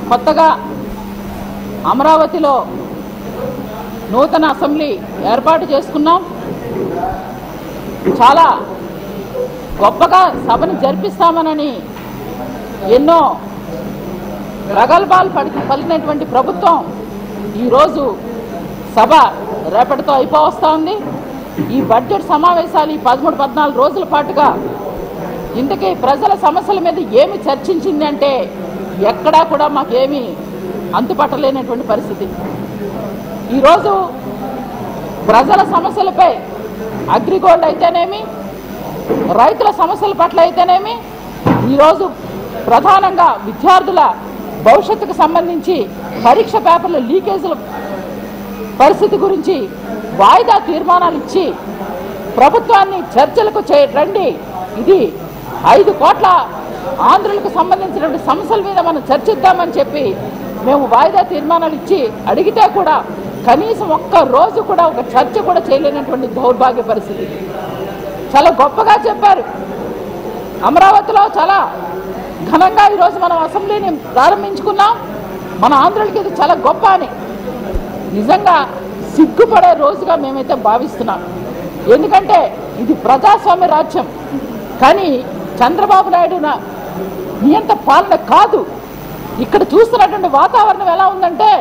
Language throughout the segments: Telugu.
కొత్తగా అమరావతిలో నూతన అసెంబ్లీ ఏర్పాటు చేసుకున్నాం చాలా గొప్పగా సభను జరిపిస్తామనని ఎన్నో ప్రగల్భాలు పడి పలికినటువంటి ప్రభుత్వం ఈరోజు సభ రేపటితో అయిపోవస్తా ఉంది ఈ బడ్జెట్ సమావేశాలు ఈ పదమూడు పద్నాలుగు రోజుల పాటుగా ఇంతకీ ప్రజల సమస్యల మీద ఏమి చర్చించింది అంటే ఎక్కడా కూడా మాకేమీ అంతుపట్టలేనటువంటి పరిస్థితి ఈరోజు ప్రజల సమస్యలపై అగ్రిగోల్డ్ అయితేనేమి రైతుల సమస్యల పట్ల అయితేనేమి ఈరోజు ప్రధానంగా విద్యార్థుల భవిష్యత్తుకు సంబంధించి పరీక్ష పేపర్ల లీకేజీల పరిస్థితి గురించి వాయిదా తీర్మానాలు ఇచ్చి ప్రభుత్వాన్ని చర్చలకు చే రండి ఇది ఐదు కోట్ల ఆంధ్రులకు సంబంధించినటువంటి సమస్యల మీద మనం చర్చిద్దామని చెప్పి మేము వాయిదా తీర్మానాలు ఇచ్చి అడిగితే కూడా కనీసం ఒక్క రోజు కూడా ఒక చర్చ కూడా చేయలేనటువంటి దౌర్భాగ్య పరిస్థితి చాలా గొప్పగా చెప్పారు అమరావతిలో చాలా ఘనంగా ఈరోజు మనం అసెంబ్లీని ప్రారంభించుకున్నాం మన ఆంధ్రులకి ఇది చాలా గొప్ప అని నిజంగా సిగ్గుపడే రోజుగా మేమైతే భావిస్తున్నాం ఎందుకంటే ఇది ప్రజాస్వామ్య రాజ్యం కానీ చంద్రబాబు నాయుడు నా- నియంత పాలన కాదు ఇక్కడ చూస్తున్నటువంటి వాతావరణం ఎలా ఉందంటే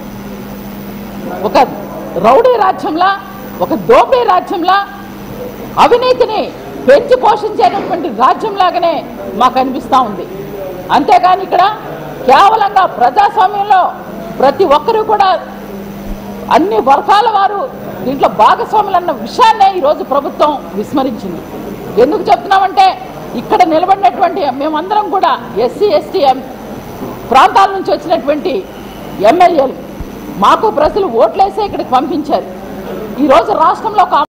ఒక రౌడీ రాజ్యంలా ఒక దోపిడీ రాజ్యంలా అవినీతిని పెంచి పోషించేటటువంటి రాజ్యంలాగానే మాకు అనిపిస్తూ ఉంది అంతేగాని ఇక్కడ కేవలంగా ప్రజాస్వామ్యంలో ప్రతి ఒక్కరూ కూడా అన్ని వర్గాల వారు దీంట్లో భాగస్వాములు అన్న విషయాన్నే ఈరోజు ప్రభుత్వం విస్మరించింది ఎందుకు చెప్తున్నామంటే ఇక్కడ నిలబడినటువంటి మేమందరం కూడా ఎస్సీ ఎస్టీ ప్రాంతాల నుంచి వచ్చినటువంటి ఎమ్మెల్యేలు మాకు ప్రజలు ఓట్లేసే ఇక్కడికి పంపించారు ఈరోజు రాష్ట్రంలో ఒక